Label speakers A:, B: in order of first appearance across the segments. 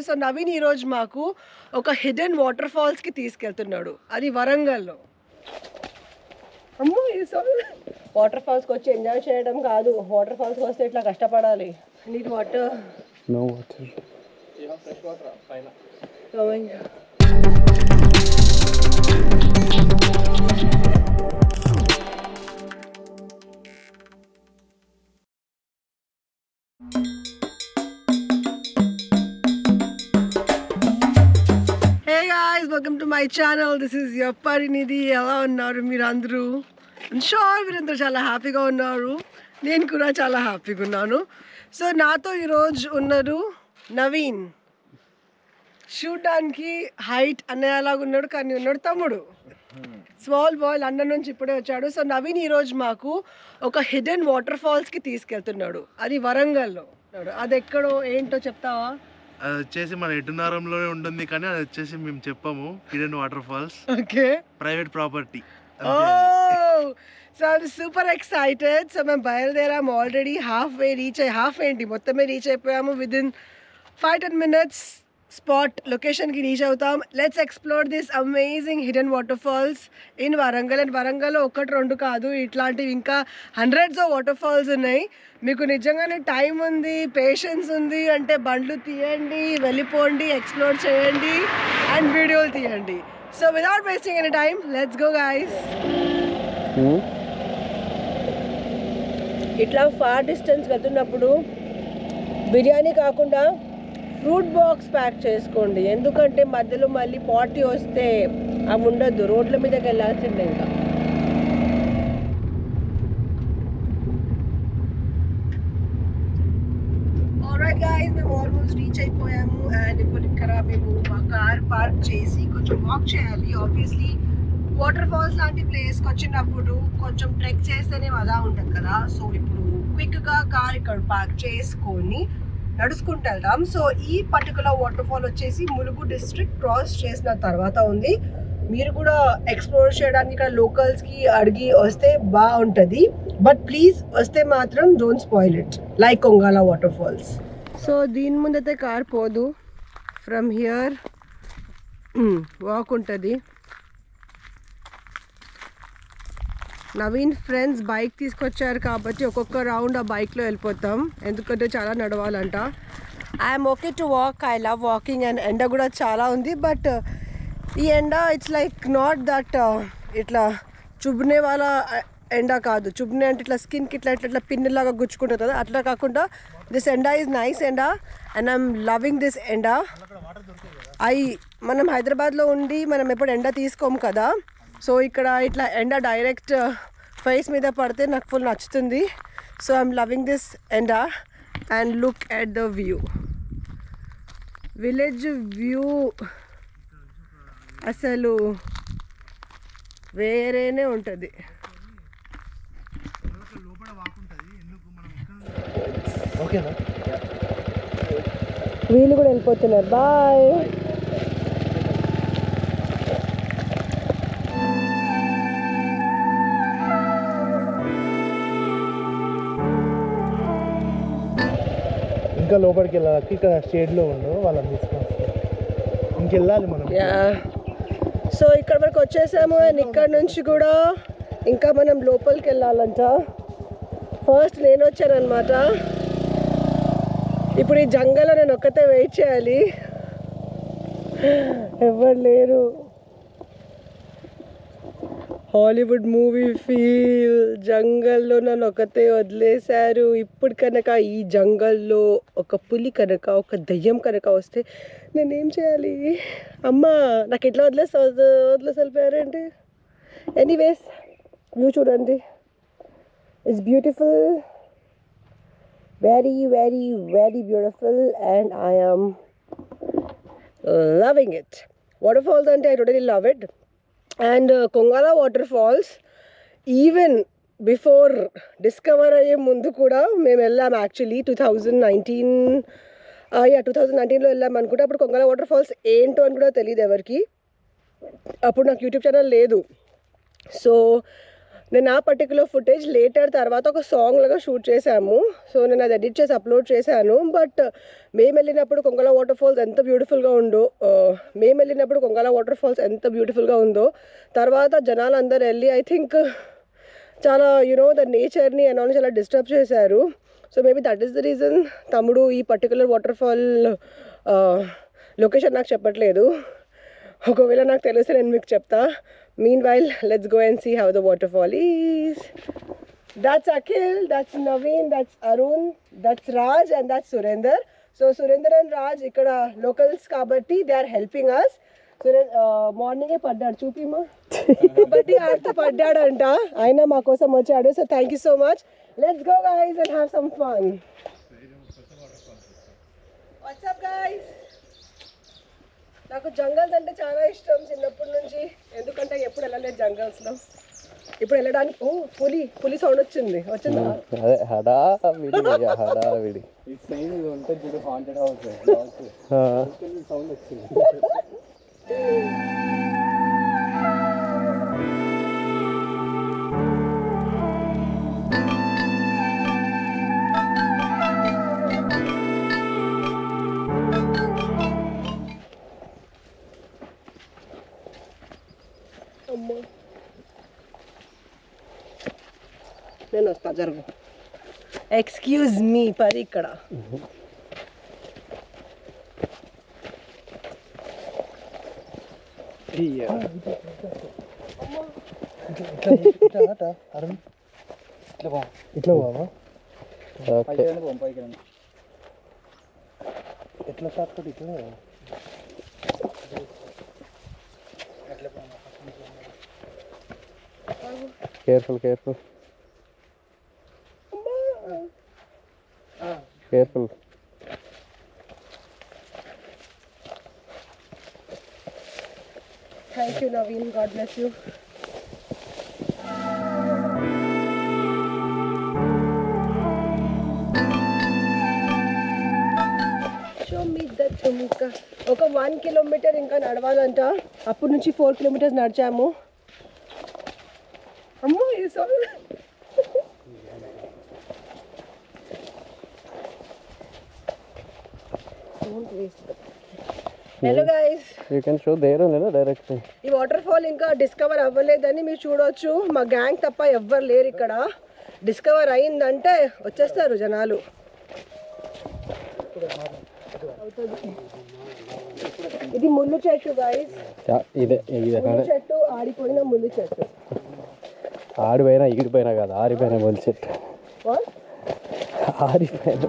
A: So Naveen ఈరోజు మాకు ఒక హిడెన్ వాటర్ ఫాల్స్కి తీసుకెళ్తున్నాడు అది వరంగల్లో అమ్మో వాటర్ ఫాల్స్కి వచ్చి ఎంజాయ్ చేయడం కాదు వాటర్ ఫాల్స్కి వస్తే ఇట్లా కష్టపడాలి neat water
B: No water.
A: Hey guys welcome to my channel this is your Parinidhi ఎలా ఉన్నారు మీరందరూ షూర్ మీరందరూ చాలా హ్యాపీగా ఉన్నారు నేను కూడా చాలా హ్యాపీగా ఉన్నాను సో నాతో ఈరోజు ఉన్నారు నవీన్ చూడడానికి హైట్ అన్నయ్యలాగా ఉన్నాడు కానీ ఉన్నాడు తమ్ముడు స్మాల్ బాయ్ లండన్ నుంచి ఇప్పుడే వచ్చాడు సో నవీన్ ఈరోజు మాకు ఒక హిడెన్ వాటర్ ఫాల్స్కి తీసుకెళ్తున్నాడు అది వరంగల్లో అది ఎక్కడో ఏంటో చెప్తావా
C: అది వచ్చేసి మన ఎటునారంలోనే ఉంటుంది కానీ అది వచ్చేసి మేము చెప్పాము hidden water falls
A: okay
C: private property
A: Oh, so I'm super excited so మేము బయలుదేరాము ఆల్రెడీ హాఫ్ వే రీచ్ అయ్యి హాఫ్ ఏంటి మొత్తమే రీచ్ అయిపోయాము within five ten minutes spot లొకేషన్కి రీచ్ అవుతాం let's explore this amazing hidden water falls in Warangal and వరంగల్లో ఒకటి రెండు కాదు ఇట్లాంటివి ఇంకా హండ్రెడ్స్ ఆఫ్ వాటర్ ఫాల్స్ ఉన్నాయి మీకు నిజంగానే టైం ఉంది పేషెన్స్ ఉంది అంటే బండ్లు తీయండి వెళ్ళిపోండి ఎక్స్ప్లోర్ చేయండి అండ్ వీడియోలు తీయండి so without wasting any time let's go guys
B: Hmm?
A: ఇట్లా ఫార్ డిస్టెన్స్ వెళ్తున్నప్పుడు బిర్యానీ కాకుండా ఫ్రూట్ బాక్స్ ప్యాక్ చేసుకోండి ఎందుకంటే మధ్యలో మళ్ళీ పార్టీ వస్తే అవి ఉండొద్దు రోడ్ల మీదకి వెళ్ళాల్సిందే ఇంకా ఆల్రైట్ గాయ్స్ మేము ఆల్మోస్ట్ రీచ్ అయిపోయాము అండ్ ఇప్పుడు ఇక్కడ మేము మా కార్ పార్క్ చేసి కొంచెం వాక్ చేయాలి ఆబ్వియస్లీ వాటర్ ఫాల్స్ లాంటి ప్లేస్కి వచ్చినప్పుడు కొంచెం ట్రెక్ చేస్తేనే అదా ఉంటుంది కదా సో ఇప్పుడు క్విక్గా కార్ ఇక్కడ పార్క్ చేసుకొని నడుచుకుంటూ వెళ్దాం సో ఈ పర్టికులర్ వాటర్ ఫాల్ వచ్చేసి ములుగు డిస్ట్రిక్ట్ క్రాస్ చేసిన తర్వాత ఉంది మీరు కూడా ఎక్స్ప్లోర్ చేయడానికి ఇక్కడ లోకల్స్కి అడిగి వస్తే బాగుంటుంది బట్ ప్లీజ్ వస్తే మాత్రం don't spoil it like Kongala water falls so దీని ముందైతే కార్ పోదు ఫ్రమ్ హియర్ వాక్ ఉంటుంది నవీన్ ఫ్రెండ్స్ బైక్ తీసుకొచ్చారు కాబట్టి ఒక్కొక్క రౌండ్ ఆ బైక్లో వెళ్ళిపోతాం ఎందుకంటే చాలా నడవాలంట I'm okay to walk I love walking and ఎండ కూడా చాలా ఉంది బట్ ఈ ఎండ ఇట్స్ లైక్ నాట్ దట్ ఇట్లా చుబ్నే వాళ్ళ ఎండ కాదు చుబ్నే అంటే ఇట్లా స్కిన్కి ఇట్లా ఇట్లా ఇట్లా పిన్నులాగా గుచ్చుకుంటుంది కదా అట్లా కాకుండా దిస్ ఎండ ఈజ్ నైస్ ఎండ అండ్ ఐఎమ్ లవింగ్ దిస్ ఎండ అయి మనం హైదరాబాద్లో ఉండి మనం ఎప్పుడు ఎండ తీసుకోము కదా సో ఇక్కడ ఇట్లా ఎండ డైరెక్ట్ ఫేస్ మీద పడితే నాకు ఫుల్ నచ్చుతుంది సో ఐఎమ్ లవింగ్ దిస్ ఎండ and look at the view village view అసలు వేరేనే ఉంటుంది
C: ఓకేనా
A: వీళ్ళు కూడా వెళ్ళిపోతున్నారు బాయ్
C: ఇంకా లోపలికి వెళ్ళాలి ఇక్కడ షేడ్లో ఉండు వాళ్ళని తీసుకొని ఇంకెళ్ళాలి మనం
A: యా సో ఇక్కడ వరకు వచ్చేసాము అండ్ ఇక్కడ నుంచి కూడా ఇంకా మనం లోపలికి వెళ్ళాలంట ఫస్ట్ నేను వచ్చాను అనమాట ఇప్పుడు ఈ జంగల్లో నేను ఒక్కతే వెయిట్ చేయాలి ఎవరు లేరు హాలీవుడ్ మూవీ ఫీల్ జంగల్లో నన్ను ఒకతే వదిలేశారు ఇప్పుడు కనుక ఈ జంగల్లో ఒక పులి కనుక ఒక దయ్యం కనుక వస్తే నేనేం చేయాలి అమ్మా నాకు ఎట్లా వదిలేస్తా వదిలేసి వెళ్ళిపోయారేంటి ఎనీవేస్ వ్యూ చూడండి it's beautiful very very very beautiful and I'm loving it water falls అంటే I totally love it and Kongala water falls even before discover అయ్యే ముందు కూడా మేము వెళ్ళాం actually two thousand nineteen yeah two thousand నైన్టీన్లో వెళ్ళాం అనుకుంటే అప్పుడు కొంగల వాటర్ ఫాల్స్ ఏంటో అని కూడా తెలియదు ఎవరికి అప్పుడు నాకు యూట్యూబ్ ఛానల్ లేదు సో నేను ఆ పర్టికులర్ ఫుటేజ్ లేటర్ తర్వాత ఒక సాంగ్ లాగా షూట్ చేశాము సో నేను అది ఎడిట్ చేసి అప్లోడ్ చేశాను బట్ మేము వెళ్ళినప్పుడు కొంగల వాటర్ ఫాల్స్ ఎంత బ్యూటిఫుల్గా ఉందో ఆ, మేము వెళ్ళినప్పుడు కొంగల వాటర్ ఫాల్స్ ఎంత బ్యూటిఫుల్గా ఉందో తర్వాత జనాలు అందరు వెళ్ళి ఐ థింక్ చాలా యునో ద నేచర్ని అండ్ చాలా డిస్టర్బ్ చేశారు so maybe that is the reason తమ్ముడు ఈ పర్టికులర్ వాటర్ ఫాల్ లొకేషన్ నాకు చెప్పట్లేదు ఒకవేళ నాకు తెలిస్తే నేను మీకు చెప్తా meanwhile let's go and see how the water fall is that's Akhil that's Naveen that's Arun that's Raj and that's Surender so Surender and Raj ఇక్కడ లోకల్స్ కాబట్టి దే ఆర్ హెల్పింగ్ అస్ సురే మార్నింగే పడ్డాడు చూపిమా కాబట్టి ఆడితో పడ్డాడంట ఆయన మా కోసం వచ్చాడు so thank you so much let's go guys and have some fun what's up guys నాకు జంగల్స్ అంటే చాలా ఇష్టం చిన్నప్పటి నుంచి ఎందుకంటే ఎప్పుడు వెళ్ళలేదు జంగల్స్లో ఇప్పుడు వెళ్ళడానికి ఓ పులి పులి సౌండ్ వచ్చింది వచ్చిందా
B: అదే హడా విడి హడా విడి సౌండ్ వచ్చింది
A: అమ్మో నేను వస్తా జరుగు ఎక్స్క్యూజ్ మీ పరి ఇక్కడ
B: ఇట్లా బాబా ఓకే ఎట్లా స్టార్ట్ ఇట్లా careful careful careful
A: thank you Naveen God bless you చుమ్క ఒక వన్ కిలోమీటర్ ఇంకా నడవాలంట అప్పటి నుంచి ఫోర్ కిలోమీటర్స్ నడిచాము అమ్మో ఈ song hello guys
B: you can show there లేదా డైరెక్ట్
A: ఈ వాటర్ ఫాల్ ఇంకా డిస్కవర్ అవ్వలేదని మీరు చూడొచ్చు మా గ్యాంగ్ తప్ప ఎవ్వరు లేరు ఇక్కడ డిస్కవర్ అయిందంటే వచ్చేస్తారు జనాలు ఇది ముళ్ళు చెట్టు గాయస్
B: ఇదే ఇదే
A: ముళ్ళు చెట్టు ఆడిపోయిన ముళ్ళు చెట్టు
B: ఆడిపోయినా ఈడిపోయినా కాదు ఆరిపోయినా మొలిచెట్టు
A: What?
B: ఆరిపోయినా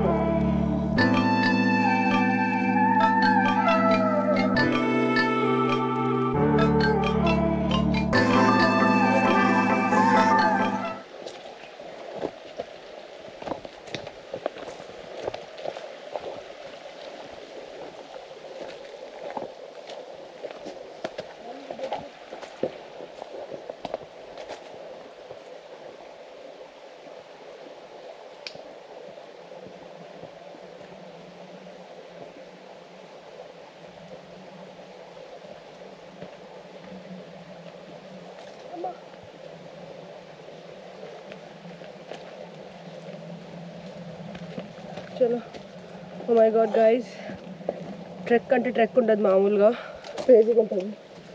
A: చలో oh my God guys trek అంటే ట్రెక్ ఉంటుంది మామూలుగా క్రేజీగా ఉంటుంది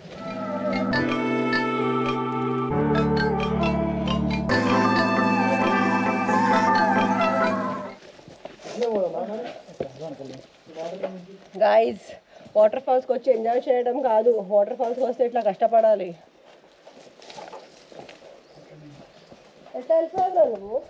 A: గాయస్ వాటర్ ఫాల్స్కి వచ్చి ఎంజాయ్ చేయడం కాదు వాటర్ ఫాల్స్కి వస్తే ఇట్లా కష్టపడాలి ఎట్లా వెళ్ళిపోయావు నువ్వు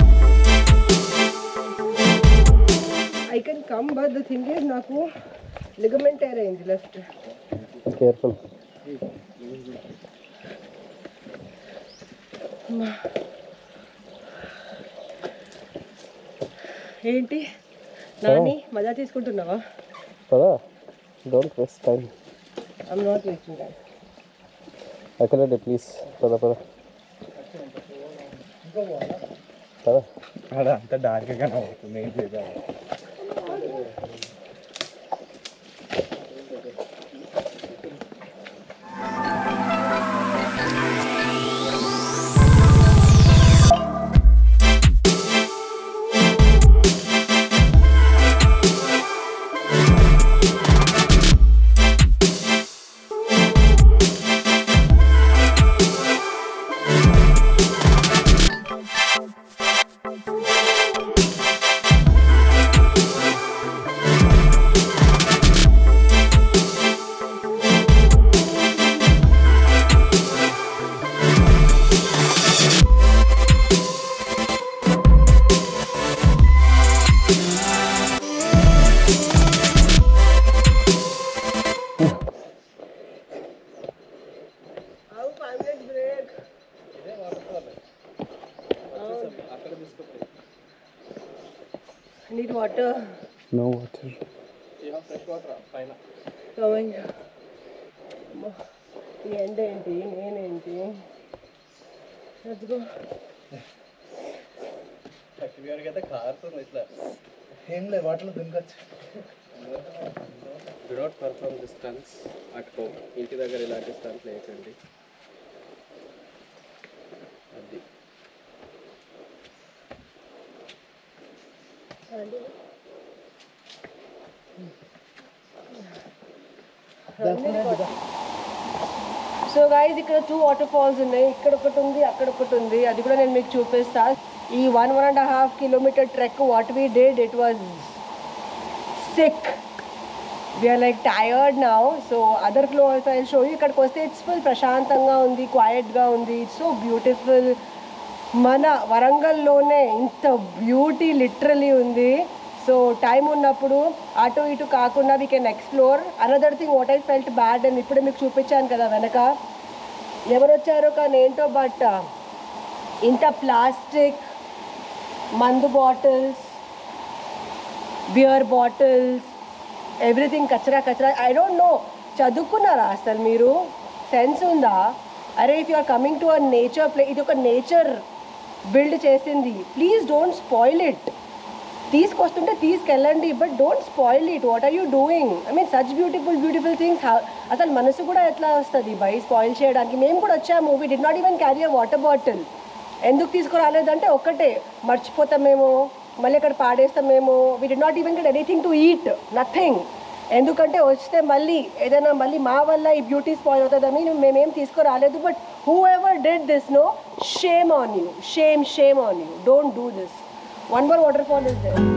A: I can come but the thing is నాకు లిగమెంట్ టైర్ అయింది లెఫ్ట్
B: కేర్ఫుల్
A: ఏంటి నాని మజా తీసుకుంటున్నావా
B: పదా don't waste time
A: I'm not wasting time
B: అక్కడే ప్లీజ్ పద పద పద
D: అంత డార్క్గా అవుతుంది ఏం చేద్దాం
A: neat water
B: no water
A: coming ఈ ఎండ ఏంటి నేనేంటి Let's go.
D: ఏం లేదు వాటిలో దుంకొచ్చు
B: do not perform the stunts at home ఇంటి దగ్గర ఇలాంటి స్టన్స్ వేయకండి అది
A: సో గైస్ ఇక్కడ టూ వాటర్ ఫాల్స్ ఉన్నాయి ఇక్కడ ఒకటి ఉంది అక్కడ ఒకటి ఉంది అది కూడా నేను మీకు చూపిస్తా ఈ one one and half kilometre trek what we did it was sick we're like tired now so other fall also I show ఇక్కడికి వస్తే ఇట్స్ ఫుల్ ప్రశాంతంగా ఉంది క్వైట్గా ఉంది ఇట్స్ సో బ్యూటిఫుల్ మన వరంగల్లోనే ఇంత బ్యూటీ లిటరలీ ఉంది సో టైం ఉన్నప్పుడు అటు ఇటు కాకుండా we can explore another thing what I felt bad అని ఇప్పుడే మీకు చూపించాను కదా వెనక ఎవరు వచ్చారో కానీ ఏంటో బట్ ఇంత ప్లాస్టిక్ మందు బాటిల్స్ బియర్ బాటిల్స్ ఎవ్రీథింగ్ కచరా కచరా ఐ డోంట్ నో చదువుకున్నారా అసలు మీరు సెన్స్ ఉందా అరే if you are coming to a nature place ఇది ఒక నేచర్ బిల్డ్ చేసింది ప్లీజ్ డోంట్ స్పాయిల్ ఇట్ తీసుకొస్తుంటే తీసుకెళ్ళండి but don't spoil it what are you doing I mean such beautiful beautiful things అసలు మనసు కూడా ఎట్లా వస్తుంది బై స్పాయిల్ చేయడానికి మేము కూడా వచ్చాము we did not even carry a water bottle ఎందుకు తీసుకురాలేదంటే ఒక్కటే మర్చిపోతామేమో మళ్ళీ ఇక్కడ పాడేస్తామేమో we did not even get anything to eat nothing ఎందుకంటే వస్తే మళ్ళీ ఏదైనా మళ్ళీ మా వల్ల ఈ బ్యూటీ స్పాయిల్ అవుతుందని మేమేం తీసుకురాలేదు but whoever did this no shame on you shame shame on you don't do this one more water fall is there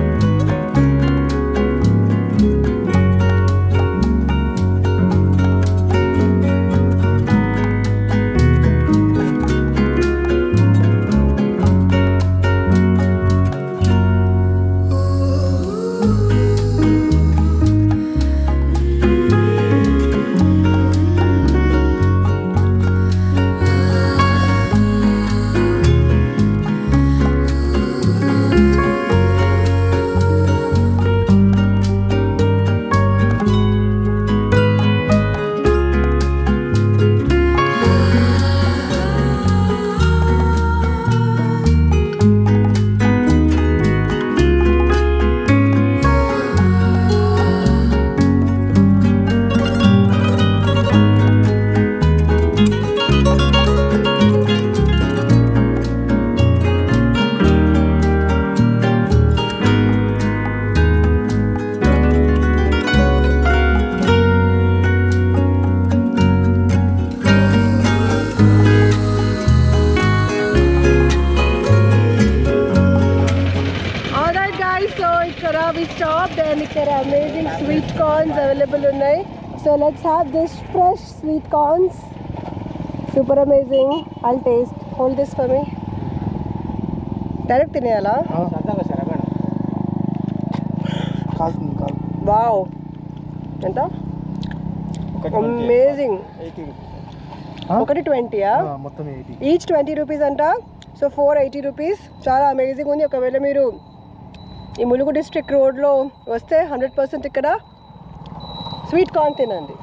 A: alright guys so ఇక్కడ వి స్టాప్ అండ్ ఇక్కడ అమేజింగ్ స్వీట్ కార్న్స్ అవైలబుల్ ఉన్నాయి so let's have this fresh sweet corns super amazing I'll taste hold this for me direct తినేయాలా
D: కాలుతుంది కాలు
A: wow ఎంత amazing ఒకటి ట్వంటీయా
D: మొత్తం ఎయిటీ
A: ఈచ్ ట్వంటీ రూపీస్ అంట సో ఫోర్ ఎయిటీ రూపీస్ చాలా అమేజింగ్ ఉంది ఒకవేళ మీరు ఈ ములుగు డిస్ట్రిక్ట్ రోడ్లో వస్తే హండ్రెడ్ పర్సెంట్ ఇక్కడ స్వీట్ కార్న్ తినండి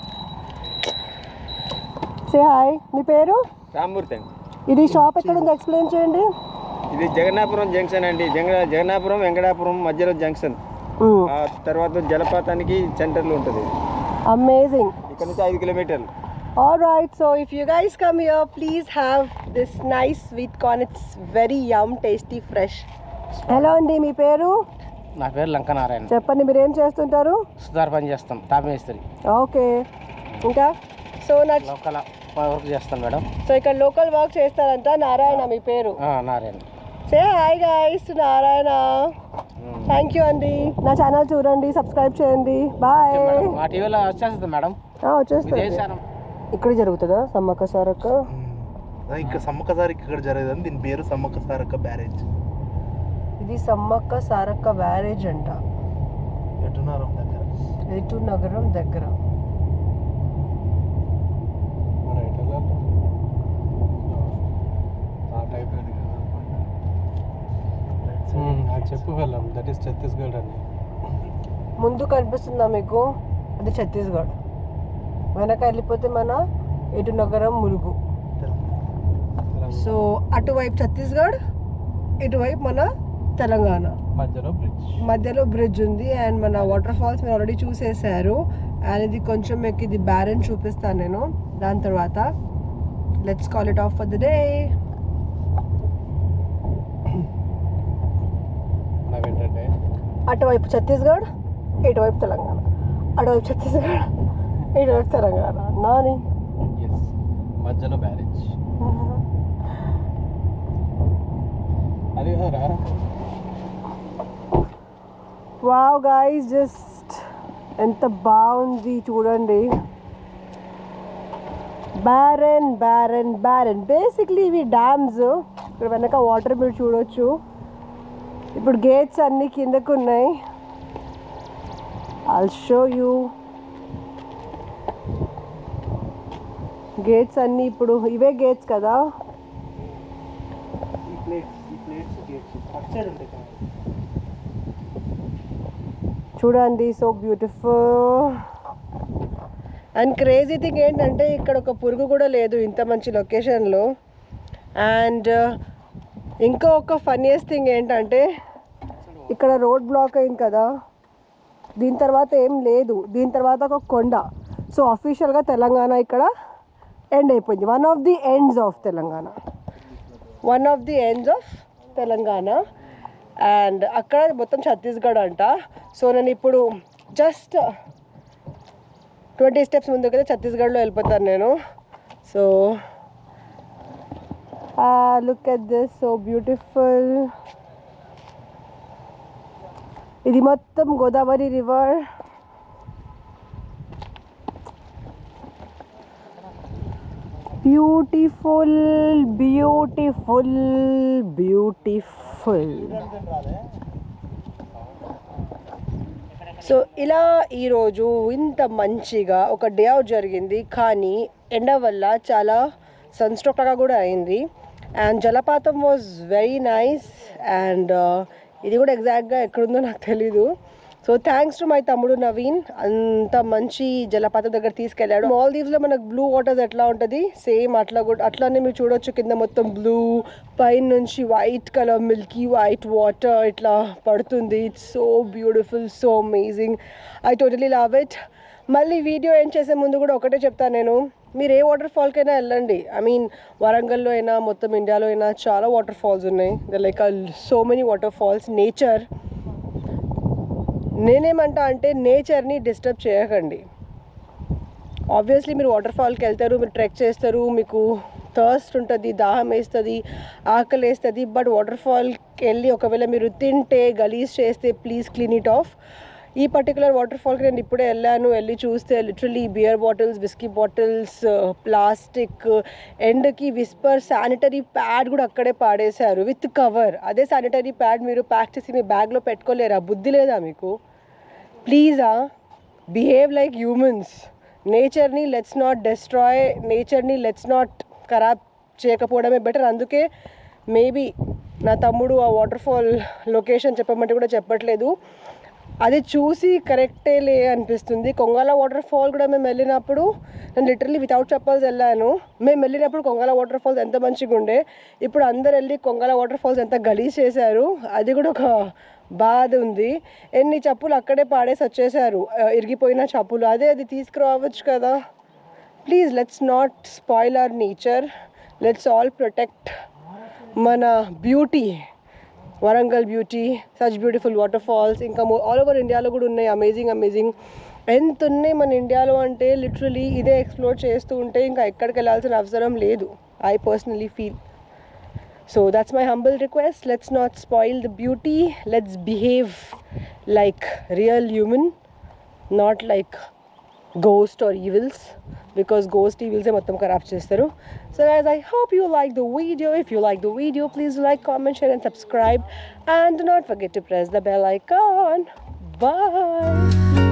A: సే హాయ్ మీ పేరు
B: రామ్మూర్తి అండి
A: ఇది షాప్ ఎక్కడ ఉంది ఎక్స్ప్లెయిన్ చేయండి
B: ఇది జగన్నాపురం జంక్షన్ అండి జగ జగన్నాపురం వెంకటాపురం మధ్యలో జంక్షన్ ఆ తర్వాత జలపాతానికి సెంటర్లో ఉంటుంది
A: అమేజింగ్
B: ఇక్కడ నుంచి ఐదు కిలోమీటర్లు
A: All right, so if you guys come here, please have this nice sweet corn. It's very yum, tasty, fresh. Hello అండి మీ పేరు
E: నా పేరు లంకనారాయణ
A: చెప్పండి మీరు ఏం చేస్తుంటారు
E: సుధార్ పని చేస్తాం తాప మేస్త్రి
A: ఓకే ఇంకా సో నా
E: లోకల్ వర్క్ చేస్తాను మేడం
A: సో ఇక్కడ లోకల్ వర్క్ చేస్తారంట నారాయణ మీ పేరు
E: ఆ, Narayana
A: say hi guys Narayana thank you అండి నా ఛానల్ చూడండి సబ్స్క్రైబ్ చేయండి బాయ్
E: మేడం మా టీవీలో వచ్చేస్తుంది మేడం
A: వచ్చేస్తుంది
E: విదేశానం
A: ఇక్కడ జరుగుతుందా సమ్మక్క సారక్క
C: ఇంకా సమ్మక్క సారక్క ఇక్కడ జరగదు దీని పేరు సమ్మక్క సారక్క బ్యారేజ్
A: ఇది సమ్మక్క సారక్క బ్యారేజ్ అంట
C: ఎటున్నారం దగ్గర
A: ఎటు నగరం దగ్గర
B: చెప్పు వెళ్ళాం దట్ ఈస్ ఛత్తీస్గఢ్ అండి
A: ముందు కనిపిస్తుందా మీకు అది ఛత్తీస్గఢ్ వెనక వెళ్ళిపోతే మన ఎటు నగరం ములుగు సో అటువైపు ఛత్తీస్గఢ్ ఇటువైపు మన తెలంగాణ
B: మధ్యలో బ్రిడ్జ్
A: మధ్యలో బ్రిడ్జ్ ఉంది అండ్ మన వాటర్ ఫాల్స్ మీరు ఆల్రెడీ చూసేసారు అండ్ ఇది కొంచెం మీకు ఇది బ్యారెన్ చూపిస్తాను నేను దాని తర్వాత let's call it off for the day
B: ఏంటంటే
A: అటువైపు ఛత్తీస్గఢ్ ఇటువైపు తెలంగాణ అటువైపు ఛత్తీస్గఢ్ ఇటువైపు తెలంగాణ నాని
B: ఎస్ మధ్యలో బ్యారేజ్ అది రా
A: వావ్ గాయస్ జస్ట్ ఎంత బాగుంది చూడండి బ్యారెన్ బ్యారెన్ బ్యారెన్ బేసిక్లీ ఇవి డ్యామ్స్ ఇక్కడ వెనక వాటర్ మీరు చూడొచ్చు ఇప్పుడు గేట్స్ అన్నీ కిందకు ఉన్నాయి ఐల్ షో యూ గేట్స్ అన్నీ ఇప్పుడు ఇవే గేట్స్ కదా
C: ఈ ప్లేట్స్ ఈ ప్లేట్స్ గేట్స్ అటు సైడ్ ఉంటాయి కదా
A: చూడండి so beautiful and crazy thing ఏంటంటే ఇక్కడ ఒక పురుగు కూడా లేదు ఇంత మంచి లొకేషన్లో అండ్ ఇంకో ఒక ఫన్నీయెస్ట్ థింగ్ ఏంటంటే ఇక్కడ రోడ్ బ్లాక్ అయింది కదా దీని తర్వాత ఏం లేదు దీని తర్వాత ఒక కొండ సో అఫీషియల్గా తెలంగాణ ఇక్కడ ఎండ్ అయిపోయింది one of the ends of Telangana one of the ends of Telangana and అక్కడ మొత్తం ఛత్తీస్గఢ్ అంట సో నేను ఇప్పుడు జస్ట్ ట్వంటీ స్టెప్స్ ముందుకైతే ఛత్తీస్గఢ్లో వెళ్ళిపోతాను నేను so look at this so beautiful ఇది మొత్తం Godavari river beautiful beautiful beautiful so ఇలా ఈరోజు ఇంత మంచిగా ఒక డే అవుట్ జరిగింది కానీ ఎండ వల్ల చాలా సన్స్ట్రోక్ లాగా కూడా అయింది అండ్ జలపాతం వాజ్ వెరీ నైస్ అండ్ ఇది కూడా ఎగ్జాక్ట్గా ఎక్కడుందో నాకు తెలీదు సో థ్యాంక్స్ టు మై తమ్ముడు నవీన్ అంత మంచి జలపాతం దగ్గర తీసుకెళ్ళాడు మాల్దీవ్స్లో మనకు బ్లూ వాటర్స్ ఎట్లా ఉంటుంది సేమ్ అట్లా కూడా అట్లానే మీరు చూడొచ్చు కింద మొత్తం బ్లూ పైన నుంచి white colour milky white water ఇట్లా పడుతుంది it's so beautiful so amazing I totally love it మళ్ళీ వీడియో ఏం చేసే ముందు కూడా ఒకటే చెప్తాను నేను మీరు ఏ వాటర్ ఫాల్కైనా వెళ్ళండి ఐ మీన్ వరంగల్లో అయినా మొత్తం ఇండియాలో అయినా చాలా వాటర్ ఫాల్స్ ఉన్నాయి the like so many water falls nature నేనేమంటా అంటే నేచర్ని డిస్టర్బ్ చేయకండి ఆబ్వియస్లీ మీరు వాటర్ ఫాల్కి వెళ్తారు మీరు ట్రెక్ చేస్తారు మీకు థర్స్ట్ ఉంటుంది దాహం వేస్తుంది ఆకలి వేస్తుంది బట్ వాటర్ ఫాల్కి వెళ్ళి ఒకవేళ మీరు తింటే గలీజ్ చేస్తే ప్లీజ్ క్లీన్ ఇట్ ఆఫ్ ఈ పర్టికులర్ వాటర్ ఫాల్కి నేను ఇప్పుడే వెళ్ళాను వెళ్ళి చూస్తే literally beer bottles whisky bottles plastic ఎండ్కి విస్పర్ శానిటరీ ప్యాడ్ కూడా అక్కడే పాడేశారు విత్ కవర్ అదే శానిటరీ ప్యాడ్ మీరు ప్యాక్ చేసి మీ బ్యాగ్లో పెట్టుకోలేరా బుద్ధి లేదా మీకు ప్లీజా బిహేవ్ లైక్ హ్యూమన్స్ నేచర్ని లెట్స్ నాట్ డెస్ట్రాయ్ నేచర్ని లెట్స్ నాట్ ఖరాబ్ చేయకపోవడమే బెటర్ అందుకే మేబీ నా తమ్ముడు ఆ వాటర్ ఫాల్ లొకేషన్ చెప్పమంటే కూడా చెప్పట్లేదు అది చూసి కరెక్టే లే అనిపిస్తుంది కొంగల వాటర్ ఫాల్ కూడా మేము వెళ్ళినప్పుడు నేను లిటరలీ వితౌట్ చెప్పల్స్ వెళ్ళాను మేము వెళ్ళినప్పుడు కొంగల వాటర్ ఫాల్స్ ఎంత మంచిగా ఉండే ఇప్పుడు అందరు వెళ్ళి కొంగల వాటర్ ఫాల్స్ ఎంత గలీజ్ చేశారు అది కూడా ఒక బాధ ఉంది ఎన్ని చెప్పులు అక్కడే పాడేసి వచ్చేసారు ఆ, ఇరిగిపోయిన చెప్పులు అదే అది తీసుకురావచ్చు కదా please let's not spoil our nature let's all protect మన beauty Warangal beauty such beautiful water falls ఇంకా ఆల్ ఓవర్ ఇండియాలో కూడా ఉన్నాయి అమేజింగ్ అమేజింగ్ ఎంత ఉన్నాయి మన ఇండియాలో అంటే లిటరలీ ఇదే ఎక్స్ప్లోర్ చేస్తూ ఉంటే ఇంకా ఎక్కడికి వెళ్ళాల్సిన అవసరం లేదు I personally feel so that's my humble request let's not spoil the beauty let's behave like real human not like ghost or evils because ghost ఈవిల్సే మొత్తం ఖరాబ్ చేస్తారు so guys I hope you like the video if you like the video please like comment share and subscribe and not forget to press the bell icon bye